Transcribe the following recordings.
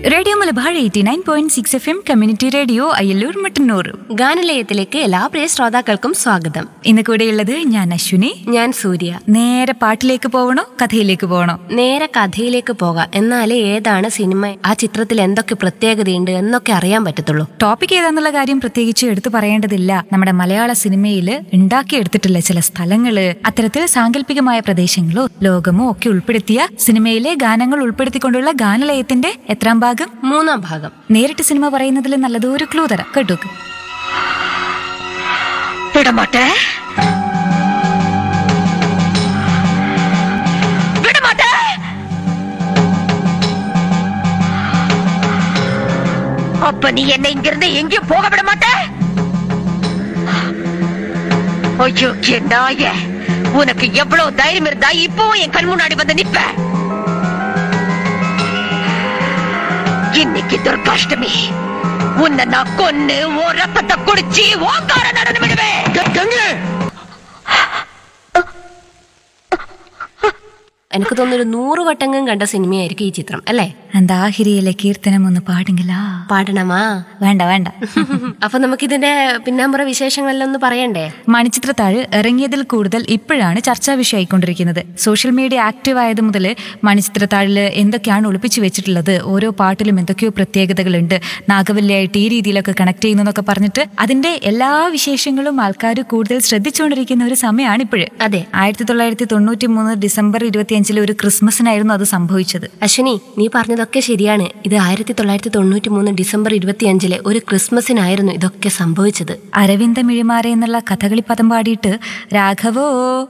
radio Malabar eighty nine point six F M community radio Ayyalloor Mattannur ഗാനലയത്തിലേക്ക് എല്ലാ പ്രിയ ശ്രോതാക്കൾക്കും സ്വാഗതം ഇന്ന് കൂടെയുള്ളത് ഞാൻ അശ്വിനി ഞാൻ സൂര്യ നേരെ പാട്ടിലേക്ക് പോകണോ കഥയിലേക്ക് പോകണോ നേരെ കഥയിലേക്ക് പോകാം എന്നാലേ ഏതാണ് സിനിമ ആ ചിത്രത്തിൽ എന്തൊക്കെ പ്രത്യേകതയുണ്ട് എന്നൊക്കെ അറിയാൻ പറ്റത്തുള്ളൂ ടോപ്പിക് ഏതാന്നുള്ള കാര്യം പ്രത്യേകിച്ച് എടുത്തു പറയേണ്ടതില്ല നമ്മുടെ മലയാള സിനിമയിൽ ഉണ്ടാക്കിയെടുത്തിട്ടുള്ള ചില സ്ഥലങ്ങള് അത്തരത്തിൽ സാങ്കല്പികമായ പ്രദേശങ്ങളോ ലോകമോ ഒക്കെ ഉൾപ്പെടുത്തിയ സിനിമയിലെ ഗാനങ്ങൾ ഉൾപ്പെടുത്തിക്കൊണ്ടുള്ള ഗാനലയത്തിന്റെ എത്രാം ഭാഗം മൂന്നാം ഭാഗം നേരിട്ട് സിനിമ പറയുന്നതിൽ നല്ലതൊരു ക്ലൂ തരാം കേട്ടോക്ക് விடமாட்ட விடமாட்ட அப்ப நீ என்னை இங்கிருந்து எங்கேயும் போக விட மாட்ட ஐயோ என் நாய உனக்கு எவ்வளவு தைரியம் இருந்தா இப்பவும் என் கண் முன்னாடி வந்து நிப்ப இன்னைக்கு துர்காஷ்டமி உன்னை நான் கொன்னு ஓ ரத்தத்தை குடிச்சு ஓங்கார நடனம் விடுவேன் എനിക്ക് തോന്നുന്നു ഒരു നൂറ് വട്ടങ്ങും കണ്ട സിനിമയായിരിക്കും ഈ ചിത്രം അല്ലേ അന്താഹിരിയിലെ കീർത്തനം ഒന്ന് പാടുങ്കിലാ പാടണമാ വേണ്ട വേണ്ട അപ്പൊ നമുക്കിതിന്റെ പിന്നാമ്പുറ വിശേഷങ്ങളെല്ലാം ഒന്ന് പറയണ്ടേ മണിച്ചിത്രത്താഴ് ഇറങ്ങിയതിൽ കൂടുതൽ ഇപ്പോഴാണ് ചർച്ചാ വിഷയമായിക്കൊണ്ടിരിക്കുന്നത് സോഷ്യൽ മീഡിയ ആക്റ്റീവ് ആയത് മുതൽ മണിച്ചിത്രത്താഴിൽ എന്തൊക്കെയാണ് ഒളിപ്പിച്ചു വെച്ചിട്ടുള്ളത് ഓരോ പാട്ടിലും എന്തൊക്കെയോ പ്രത്യേകതകളുണ്ട് നാഗവല്ലിയായിട്ട് ഈ രീതിയിലൊക്കെ കണക്ട് ചെയ്യുന്നു എന്നൊക്കെ പറഞ്ഞിട്ട് അതിന്റെ എല്ലാ വിശേഷങ്ങളും ആൾക്കാർ കൂടുതൽ ശ്രദ്ധിച്ചുകൊണ്ടിരിക്കുന്ന ഒരു സമയമാണ് ഇപ്പോഴ് അതെ ആയിരത്തി തൊള്ളായിരത്തി തൊണ്ണൂറ്റി മൂന്ന് ഡിസംബർ ഇരുപത്തിയഞ്ചിലെ ഒരു ക്രിസ്മസിനായിരുന്നു അത് സംഭവിച്ചത് അശ്വിനി നീ പറഞ്ഞതൊക്കെ ശരിയാണ് ഇത് ആയിരത്തി തൊള്ളായിരത്തി തൊണ്ണൂറ്റി മൂന്ന് ഡിസംബർ ഇരുപത്തിയഞ്ചിലെ ഒരു ക്രിസ്മസിനായിരുന്നു ഇതൊക്കെ സംഭവിച്ചത് അരവിന്ദ മിഴിമാരെ എന്നുള്ള കഥകളി പദം പാടിയിട്ട് രാഘവോ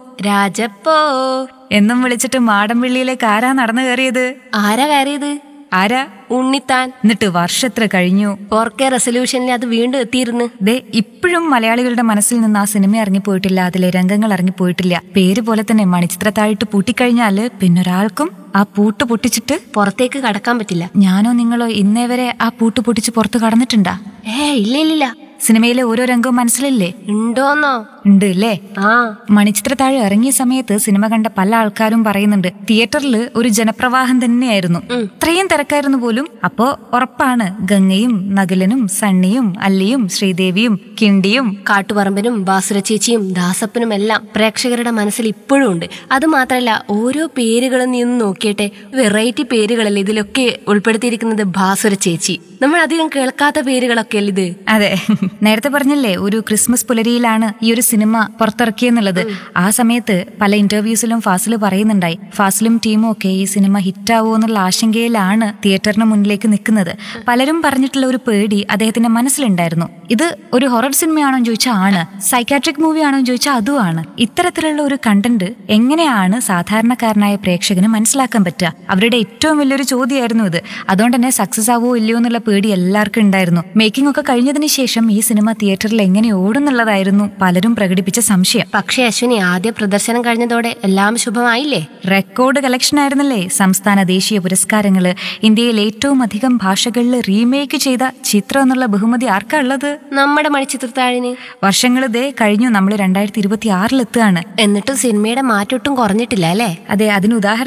രാജപ്പോ എന്നും വിളിച്ചിട്ട് മാടമ്പിള്ളിയിലേക്ക് ആരാ നടന്നു കയറിയത് ആരാ കയറിയത് ആരാ ഉണ്ണിത്താൻ എന്നിട്ട് വർഷത്ര കഴിഞ്ഞു ഫോർ കെ റെസൊല്യൂഷനിൽ അത് വീണ്ടും എത്തിയിരുന്നു ദേ ഇപ്പോഴും മലയാളികളുടെ മനസ്സിൽ നിന്ന് ആ സിനിമ ഇറങ്ങിപ്പോയിട്ടില്ല അതിലെ രംഗങ്ങൾ ഇറങ്ങിപ്പോയിട്ടില്ല പേര് പോലെ തന്നെ മണിച്ചിത്രത്താഴിട്ട് പൂട്ടിക്കഴിഞ്ഞാല് പിന്നൊരാൾക്കും ആ പൂട്ട് പൊട്ടിച്ചിട്ട് പുറത്തേക്ക് കടക്കാൻ പറ്റില്ല ഞാനോ നിങ്ങളോ ഇന്നേ വരെ ആ പൂട്ട് പൊട്ടിച്ച് പുറത്ത് കടന്നിട്ടുണ്ടാ ഏ ഇല്ല ഇല്ലില്ല സിനിമയിലെ ഓരോ രംഗവും മനസ്സിലില്ലേ ഉണ്ടോന്നോ ഉണ്ട് അല്ലേ ആ മണിച്ചിത്രത്താഴ് ഇറങ്ങിയ സമയത്ത് സിനിമ കണ്ട പല ആൾക്കാരും പറയുന്നുണ്ട് തിയേറ്ററിൽ ഒരു ജനപ്രവാഹം തന്നെയായിരുന്നു ഇത്രയും തിരക്കായിരുന്നു പോലും അപ്പോ ഉറപ്പാണ് ഗംഗയും നകുലനും സണ്ണിയും അല്ലിയും ശ്രീദേവിയും കിണ്ടിയും കാട്ടുപറമ്പനും ബാസുര ചേച്ചിയും ദാസപ്പനും എല്ലാം പ്രേക്ഷകരുടെ മനസ്സിൽ ഇപ്പോഴും ഉണ്ട് അത് മാത്രല്ല ഓരോ പേരുകളും നീ ഒന്ന് നോക്കിയട്ടെ വെറൈറ്റി പേരുകളല്ലേ ഇതിലൊക്കെ ഉൾപ്പെടുത്തിയിരിക്കുന്നത് ബാസുര ചേച്ചി നമ്മൾ അധികം കേൾക്കാത്ത പേരുകളൊക്കെ അല്ലേ ഇത് അതെ നേരത്തെ പറഞ്ഞല്ലേ ഒരു ക്രിസ്മസ് പുലരിയിലാണ് ഈ ഒരു സിനിമ പുറത്തിറക്കിയെന്നുള്ളത് ആ സമയത്ത് പല ഇന്റർവ്യൂസിലും ഫാസിൽ പറയുന്നുണ്ടായി ഫാസിലും ടീമും ഒക്കെ ഈ സിനിമ ഹിറ്റാവോ എന്നുള്ള ആശങ്കയിലാണ് തിയേറ്ററിന് മുന്നിലേക്ക് നിൽക്കുന്നത് പലരും പറഞ്ഞിട്ടുള്ള ഒരു പേടി അദ്ദേഹത്തിന്റെ മനസ്സിലുണ്ടായിരുന്നു ഇത് ഒരു ഹൊറർ സിനിമയാണോ എന്ന് ചോദിച്ചാൽ ആണ് സൈക്കാട്രിക് മൂവി ആണോ എന്ന് ചോദിച്ചാൽ അതും ആണ് ഇത്തരത്തിലുള്ള ഒരു കണ്ടന്റ് എങ്ങനെയാണ് സാധാരണക്കാരനായ പ്രേക്ഷകന് മനസ്സിലാക്കാൻ പറ്റുക അവരുടെ ഏറ്റവും വലിയൊരു ചോദ്യമായിരുന്നു ഇത് അതുകൊണ്ട് തന്നെ സക്സസ് ആവോ ഇല്ലയോ എന്നുള്ള പേടി എല്ലാവർക്കും ഉണ്ടായിരുന്നു മേക്കിംഗ് ഒക്കെ കഴിഞ്ഞതിന് ശേഷം ഈ സിനിമ തിയേറ്ററിൽ എങ്ങനെ ഓടുന്നുള്ളതായിരുന്നു പലരും പ്രകടിപ്പിച്ച സംശയം പക്ഷേ അശ്വിനി ആദ്യ പ്രദർശനം കഴിഞ്ഞതോടെ എല്ലാം ശുഭമായില്ലേ റെക്കോർഡ് കളക്ഷൻ ആയിരുന്നല്ലേ സംസ്ഥാന ദേശീയ പുരസ്കാരങ്ങള് ഇന്ത്യയിൽ ഏറ്റവും അധികം ഭാഷകളിൽ റീമേക്ക് ചെയ്ത ചിത്രം എന്നുള്ള ബഹുമതി ആർക്കാ ഉള്ളത് നമ്മുടെ മണിച്ചിത്രത്താഴിന് വർഷങ്ങൾ ദേ കഴിഞ്ഞു നമ്മൾ രണ്ടായിരത്തി ഇരുപത്തി ആറിലെത്തുകയാണ് എന്നിട്ടും സിനിമയുടെ മാറ്റൊട്ടും കുറഞ്ഞിട്ടില്ല അല്ലേ അതെ അതിന് ഉദാഹരണം